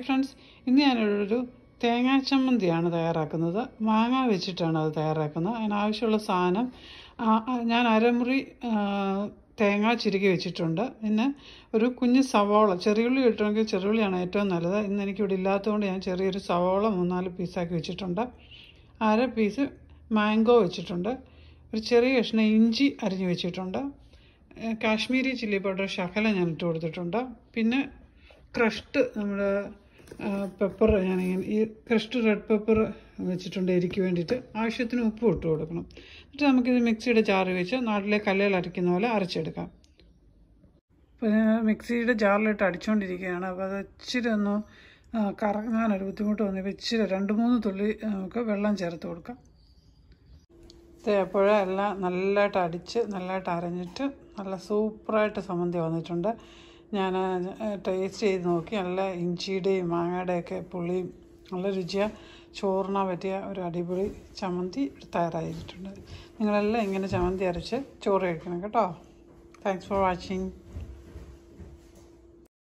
friends ഇന്ന് ഞാനൊരു തേങ്ങാ ചമ്മന്തിയാണ് തയ്യാറാക്കുന്നത് മാങ്ങ വെച്ചിട്ടാണ് അത് തയ്യാറാക്കുന്നത് അതിനാവശ്യമുള്ള സാധനം ആ, ആ, ഞാൻ അരമുറി ആ, തേങ്ങ ചിരുകി വെച്ചിട്ടുണ്ട് പിന്നെ ഒരു കുഞ്ഞ് സവോള ചെറിയുള്ളി കിട്ടുമെങ്കിൽ ചെറിയുള്ളിയാണ് ഏറ്റവും നല്ലത് ഇന്ന് എനിക്കിവിടെ ഇല്ലാത്തതുകൊണ്ട് ഞാൻ ചെറിയൊരു സവോള മൂന്നാല് പീസാക്കി വെച്ചിട്ടുണ്ട് അര പീസ് മാംഗോ വെച്ചിട്ടുണ്ട് ഒരു ചെറിയ കഷ്ണം ഇഞ്ചി അരിഞ്ഞ് വെച്ചിട്ടുണ്ട് ഏഹ് കാശ്മീരി ചില്ലി പൗഡർ ശകലം ഞാൻ ഇട്ട് കൊടുത്തിട്ടുണ്ട് പിന്നെ ക്രഷ്ഡ് നമ്മുടെ പെപ്പർ ഞാൻ ഇങ്ങനെ ഈ ക്രഷ്ഡ് റെഡ് പെപ്പർ വെച്ചിട്ടുണ്ട് എരിക്ക് വേണ്ടിയിട്ട് ആവശ്യത്തിന് ഉപ്പ് ഇട്ട് കൊടുക്കണം എന്നിട്ട് നമുക്കിത് മിക്സിയുടെ ജാറിൽ വെച്ച് നാട്ടിലെ കല്ലുകൾ അരയ്ക്കുന്ന പോലെ അരച്ചെടുക്കാം അപ്പോൾ ഞാൻ മിക്സിയുടെ ജാറിലിട്ട് അടിച്ചുകൊണ്ടിരിക്കുകയാണ് അപ്പോൾ അത് ഇച്ചിരി ഒന്ന് ആ, കറങ്ങാനൊരു ബുദ്ധിമുട്ട് വന്നപ്പോൾ ഇച്ചിരി രണ്ട് മൂന്ന് തുള്ളി നമുക്ക് വെള്ളം ചേർത്ത് കൊടുക്കാം തേപ്പുഴ എല്ലാം നല്ലതായിട്ട് അടിച്ച് നല്ലതായിട്ട് അരഞ്ഞിട്ട് നല്ല സൂപ്പറായിട്ട് സമ്മന്തി വന്നിട്ടുണ്ട് ഞാൻ ടേസ്റ്റ് ചെയ്ത് നോക്കി നല്ല ഇഞ്ചിയുടെയും മാങ്ങയുടെയൊക്കെ പുളിയും നല്ല രുചിയാണ് ചോറിനാൻ പറ്റിയ ഒരു അടിപൊളി ചമ്മന്തി തയ്യാറായിട്ടുണ്ട് നിങ്ങളെല്ലാം ഇങ്ങനെ ചമ്മന്തി അരച്ച് ചോറ് കഴിക്കണം കേട്ടോ താങ്ക്സ് ഫോർ വാച്ചിങ്